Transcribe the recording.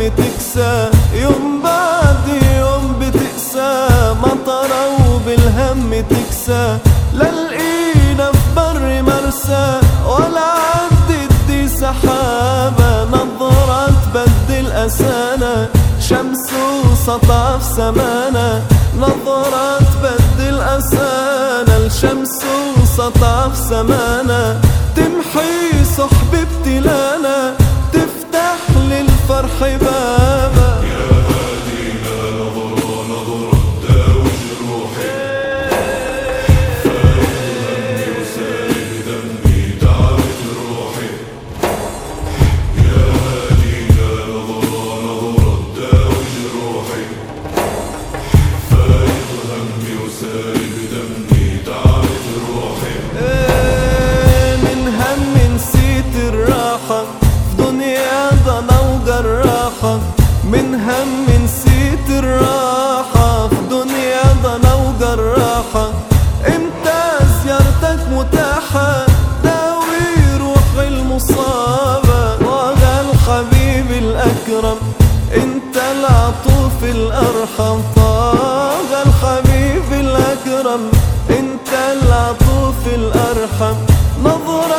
تكسى يوم بعد يوم بتقسى مطرة وبالهم تكسى لا لقينا في بر مرسى ولا عدت دي سحابة نظرة تبدل أسانا شمس وسطع في سمانا نظرة تبدل أسانا الشمس وسطع في سمانا تمحي صحب ابتلانا تفتح للفرح بابا إيه من هم نسيت الراحة في دنيا ضنا وجراحة من هم نسيت الراحة في دنيا ضنا وجراحة امتى زيارتك متاحة داوي روح المصابة وغا الحبيب الأكرم انت العطوف الأرحم طاغى الحبيب الأكرم انت العطوف الأرحم نظرة